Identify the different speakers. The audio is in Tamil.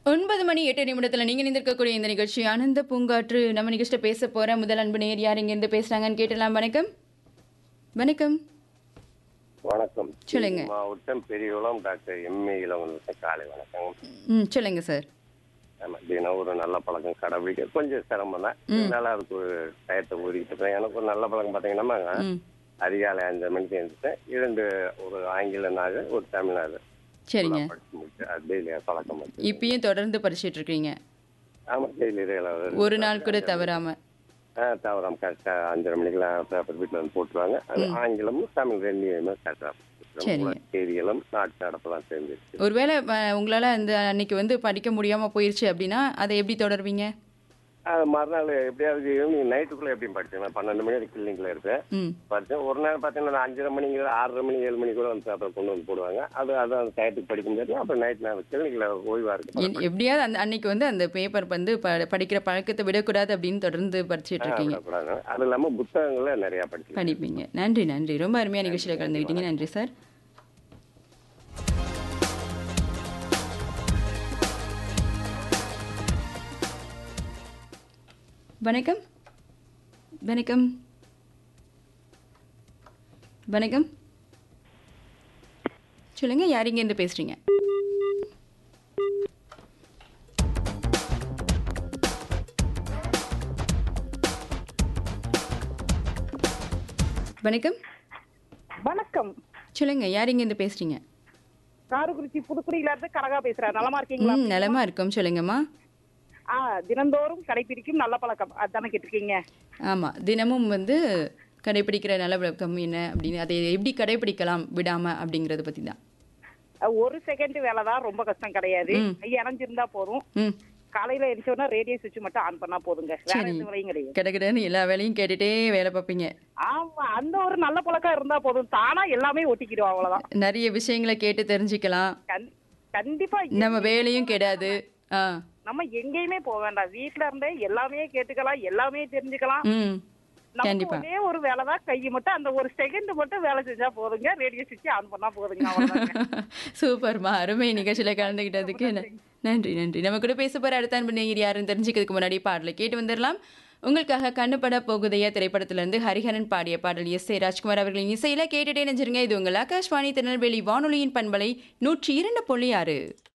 Speaker 1: ஒன்பது மணி எட்டு நிமிடத்தில் நீங்கள் நிந்திருக்கக்கூடிய இந்த நிகழ்ச்சி ஆனந்த பூங்காற்று நம்ம நிகழ்ச்சியில் பேச போகிற முதல் அன்பு நேர் யார் இங்கேருந்து பேசுகிறாங்கன்னு கேட்டலாம் வணக்கம் வணக்கம்
Speaker 2: வணக்கம்
Speaker 1: சொல்லுங்க.
Speaker 2: தேனி மாவட்டம் பெரியகுளம் டாக்டர் எம்ஏ இளவரசன் காலை வணக்கம்
Speaker 1: ம் சொல்லுங்க சார்
Speaker 2: ஆமா தினம் ஒரு நல்ல பழக்கம் கடைபிடிக்க கொஞ்சம் சிரமம் தான் அதனால அதுக்கு ஒரு டயத்தை ஊறிக்கிட்டு இருக்கேன் எனக்கு ஒரு நல்ல பழக்கம் பார்த்தீங்கன்னா
Speaker 1: ம்
Speaker 2: அதிகாலை அஞ்சு மணிக்கு எழுந்துட்டேன் இரண்டு ஒரு ஆங்கில நாள் ஒரு தமிழ்நாடு
Speaker 1: சரிங்க
Speaker 2: படிச்சு முடிச்சு அது டெய்லி பழக்கம் வந்து
Speaker 1: இப்பயும் தொடர்ந்து படிச்சிட்டு இருக்கீங்க
Speaker 2: ஆமா டெய்லி
Speaker 1: ஒரு நாள் கூட தவறாம
Speaker 2: தவறாம கரெக்டாக அஞ்சரை மணிக்கெல்லாம் பேப்பர் வீட்டில் வந்து போட்டுருவாங்க அது ஆங்கிலமும் தமிழ் ரெண்டுமே கரெக்டாக
Speaker 1: சரிங்க.
Speaker 2: செய்திகளும் நாட்டு நடப்பெல்லாம் சேர்ந்துருச்சு
Speaker 1: ஒருவேளை அஹ், உங்களால அந்த அன்னைக்கு வந்து படிக்க முடியாம போயிருச்சு அப்படின்னா அதை எப்படி தொடர்வீங்க
Speaker 2: அது மறுநாள் எப்படியாவது ஈவினிங் நைட்டுக்குள்ளே எப்படியும் படிச்சேன் நான் பன்னெண்டு மணி வரைக்கும் கிளினிக்கில் இருப்பேன்
Speaker 1: ம்
Speaker 2: படித்தேன் ஒரு நேரம் பார்த்தீங்கன்னா நான் அஞ்சரை மணிக்கு ஆறரை மணி ஏழு மணி கூட வந்து பேப்பர் கொண்டு வந்து போடுவாங்க அது அது அந்த டயத்துக்கு படிக்க முடியாது அப்புறம் நைட் நான் கிளினிக்கில் ஓய்வாக இருக்கு
Speaker 1: என்- எப்படியாவது அந்த அன்னைக்கு வந்து அந்த பேப்பர் வந்து ப- படிக்கிற பழக்கத்தை விடக்கூடாது அப்படின்னு தொடர்ந்து படிச்சிட்டு இருக்கீங்க
Speaker 2: விடக்கூடாது. அது இல்லாமல் புத்தகங்களை நிறையா படிச்சேன்
Speaker 1: படிப்பீங்க நன்றி நன்றி ரொம்ப அருமையான நிகழ்ச்சியில் கலந்துக்கிட்டீங்க நன்றி சார் வணக்கம் வணக்கம் வணக்கம் சொல்லுங்க யார் இருந்து பேசுறீங்க வணக்கம்
Speaker 3: வணக்கம்
Speaker 1: சொல்லுங்க யார் இருந்து பேசுறீங்க
Speaker 3: காரக்குறிச்சி புதுக்குடியில இருந்து கனகா பேசுறேன் நலமா இருக்கீங்களா
Speaker 1: ம் நலமா இருக்கோம் சொல்லுங்கம்மா
Speaker 3: ஆ தினந்தோறும் கடைபிடிக்கும் நல்ல பழக்கம் அதானே கேட்டிருக்கீங்க
Speaker 1: ஆமா தினமும் வந்து கடைபிடிக்கிற நல்ல விளக்கம் என்ன அப்படின்னு அதை எப்படி கடைபிடிக்கலாம் விடாம அப்படிங்கறத பத்தி தான்
Speaker 3: அஹ், ஒரு செகண்ட் வேலை தான் ரொம்ப கஷ்டம் கிடையாது
Speaker 1: ம்.
Speaker 3: கை அணைஞ்சிருந்தா போதும்
Speaker 1: ம்
Speaker 3: காலையில எரிச்சோன்னா ரேடியோ சுவிட்ச் மட்டும் ஆன் பண்ணா போதுங்க வேற
Speaker 1: சரி.
Speaker 3: எந்த வேலையும் கிடையாது
Speaker 1: கிடக்கிடன்னு எல்லா வேலையும் கேட்டுட்டே வேலை பார்ப்பீங்க
Speaker 3: ஆமா அந்த ஒரு நல்ல பழக்கம் இருந்தா போதும் தானா எல்லாமே ஒட்டிக்கிடும் அவ்வளவுதான்
Speaker 1: நிறைய விஷயங்களை கேட்டு தெரிஞ்சுக்கலாம்
Speaker 3: கண்- கண்டிப்பா
Speaker 1: நம்ம வேலையும் கெடாது ஆ
Speaker 3: நம்ம எங்கேயுமே போக வேண்டாம் வீட்ல இருந்தே எல்லாமே கேட்டுக்கலாம் எல்லாமே தெரிஞ்சுக்கலாம்
Speaker 1: ம்
Speaker 3: நமக்கு
Speaker 1: கண்டிப்பா.
Speaker 3: ஒரே ஒரு வேலை தான் கை மட்டும் அந்த ஒரு செகண்ட் மட்டும் வேலை செஞ்சா போதுங்க ரேடியோ சுவிட்ச் ஆன் பண்ணா போதுங்க அவ்வளவுதாங்க
Speaker 1: சூப்பர்மா அருமை நிகழ்ச்சியில கலந்துக்கிட்டதுக்கு ந- நன்றி நன்றி நம்ம கூட பேச போற அடுத்த அன்பு நேயர் யாருன்னு தெரிஞ்சுக்கிறதுக்கு முன்னாடி பாடலை கேட்டு வந்துடலாம் உங்களுக்காக கண்ணுப்பட போகுதையா திரைப்படத்திலிருந்து ஹரிஹரன் பாடிய பாடல் எஸ் ஏ ராஜ்குமார் அவர்களின் இசையில கேட்டுட்டே நெஞ்சிருங்க இது உங்கள் ஆகாஷ்வாணி திருநெல்வேலி வானொலியின் பண்பலை நூற்றி இரண்டு புள்ளி ஆறு